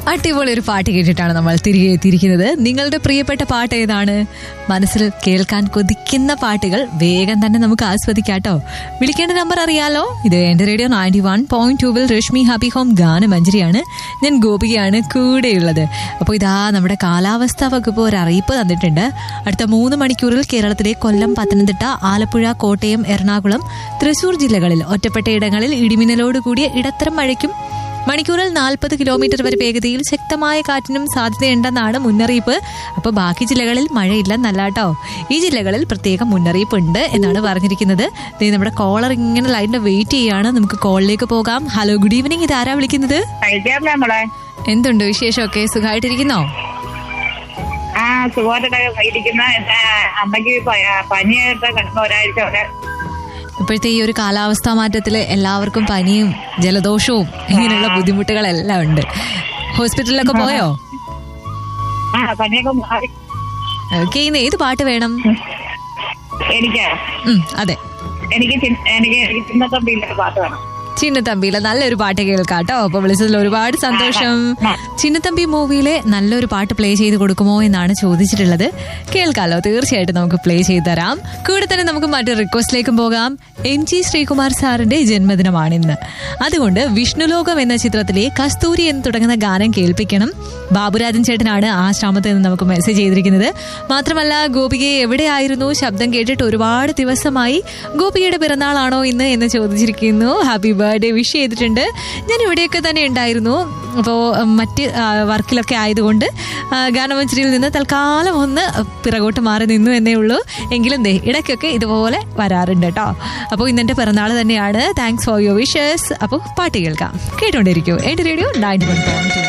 അടിപൊളി ഒരു പാട്ട് കേട്ടിട്ടാണ് നമ്മൾ തിരികെ എത്തിയിരിക്കുന്നത് നിങ്ങളുടെ പ്രിയപ്പെട്ട പാട്ട് ഏതാണ് മനസ്സിൽ കേൾക്കാൻ കൊതിക്കുന്ന പാട്ടുകൾ വേഗം തന്നെ നമുക്ക് ആസ്വദിക്കാട്ടോ വിളിക്കേണ്ട നമ്പർ അറിയാലോ ഇത് എന്റെ റേഡിയോ നയൻറ്റി വൺ പോയിന്റ് ടൂവിൽ രശ്മി ഹാപ്പി ഹോം ഗാനമഞ്ജരിയാണ് ഞാൻ ഗോപികയാണ് കൂടെയുള്ളത് അപ്പോൾ ഇതാ നമ്മുടെ കാലാവസ്ഥാ വകുപ്പ് ഒരു അറിയിപ്പ് തന്നിട്ടുണ്ട് അടുത്ത മൂന്ന് മണിക്കൂറിൽ കേരളത്തിലെ കൊല്ലം പത്തനംതിട്ട ആലപ്പുഴ കോട്ടയം എറണാകുളം തൃശൂർ ജില്ലകളിൽ ഒറ്റപ്പെട്ട ഇടങ്ങളിൽ ഇടിമിന്നലോട് കൂടിയ ഇടത്തരം മഴയ്ക്കും മണിക്കൂറിൽ നാൽപ്പത് കിലോമീറ്റർ വരെ വേഗതയിൽ ശക്തമായ കാറ്റിനും സാധ്യതയുണ്ടെന്നാണ് മുന്നറിയിപ്പ് അപ്പോൾ ബാക്കി ജില്ലകളിൽ മഴയില്ലെന്നല്ല കേട്ടോ ഈ ജില്ലകളിൽ പ്രത്യേക മുന്നറിയിപ്പ് ഉണ്ട് എന്നാണ് പറഞ്ഞിരിക്കുന്നത് ദേ നമ്മുടെ കോളർ ഇങ്ങനെ ലൈനിന്റെ വെയിറ്റ് ചെയ്യാണ് നമുക്ക് കോളിലേക്ക് പോകാം ഹലോ ഗുഡ് ഈവനിങ് ഇത് ആരാ വിളിക്കുന്നത് കഴിക്കാറില്ല നമ്മളെ എന്തുണ്ട് വിശേഷമൊക്കെ സുഖമായിട്ടിരിക്കുന്നോ ആ സുഖമായിട്ടൊക്കെ ഇരിക്കുന്ന എന്റെ അമ്മയ്ക്ക് പ- പനിയായിട്ട് കിടന്ന ഒരാഴ്ച അവിടെ ഇപ്പോഴത്തെ ഈ ഒരു കാലാവസ്ഥാ മാറ്റത്തില് എല്ലാവർക്കും പനിയും ജലദോഷവും ഇങ്ങനെയുള്ള ബുദ്ധിമുട്ടുകളെല്ലാം ഉണ്ട് ഹോസ്പിറ്റലിലൊക്കെ പോയോ ആ പനിയൊക്കെ മാറി ഓക്കെ ഇന്ന് ഏത് പാട്ട് വേണം എനിക്ക് ഉം, അതെ എനിക്ക് ചി- എനിക്ക് എനിക്ക് ചിന്നത്തമ്പിയിലെ പാട്ട് വേണം ചിന്നത്തമ്പിയിലെ നല്ലൊരു പാട്ട് കേൾക്കാം കേട്ടോ അപ്പൊ വിളിച്ചതിൽ ഒരുപാട് സന്തോഷം ആ. ചിന്നത്തമ്പി മൂവിയിലെ നല്ലൊരു പാട്ട് പ്ലേ ചെയ്ത് കൊടുക്കുമോ എന്നാണ് ചോദിച്ചിട്ടുള്ളത് കേൾക്കാലോ തീർച്ചയായിട്ടും നമുക്ക് പ്ലേ ചെയ്ത് തരാം കൂടെ തന്നെ നമുക്ക് മറ്റു റിക്വസ്റ്റിലേക്കും പോകാം എം ജി ശ്രീകുമാർ സാറിന്റെ ജന്മദിനമാണ് ഇന്ന് അതുകൊണ്ട് വിഷ്ണുലോകം എന്ന ചിത്രത്തിലെ കസ്തൂരി എന്ന് തുടങ്ങുന്ന ഗാനം കേൾപ്പിക്കണം ബാബുരാജൻ ചേട്ടനാണ് ആ ശ്രമത്തിൽ നിന്ന് നമുക്ക് മെസ്സേജ് ചെയ്തിരിക്കുന്നത് മാത്രമല്ല ഗോപികയെ എവിടെയായിരുന്നു ശബ്ദം കേട്ടിട്ട് ഒരുപാട് ദിവസമായി ഗോപികയുടെ പിറന്നാളാണോ ഇന്ന് എന്ന് ചോദിച്ചിരിക്കുന്നു ഹാപ്പി ബർത്ത്ഡേ വിഷ് ചെയ്തിട്ടുണ്ട് ഞാൻ ഇവിടെയൊക്കെ തന്നെ ഉണ്ടായിരുന്നു അപ്പോൾ മറ്റ് ആ, വർക്കിലൊക്കെ ആയതുകൊണ്ട് ആ, ഗാനമഞ്ചരിയിൽ നിന്ന് തൽക്കാലം ഒന്ന് പിറകോട്ട് മാറി നിന്നു എന്നേ ഉള്ളൂ എങ്കിലും ദേ ഇടയ്ക്കൊക്കെ ഇതുപോലെ വരാറുണ്ട് കേട്ടോ അപ്പോൾ ഇന്നെൻ്റെ പിറന്നാൾ തന്നെയാണ് താങ്ക്സ് ഫോർ യുവർ വിഷസ് അപ്പോൾ പാട്ട് കേൾക്കാം കേട്ടോണ്ടിരിക്കൂ എൻ്റെ റേഡിയോ നയൻറ്റി വൺ പോയിന്റ്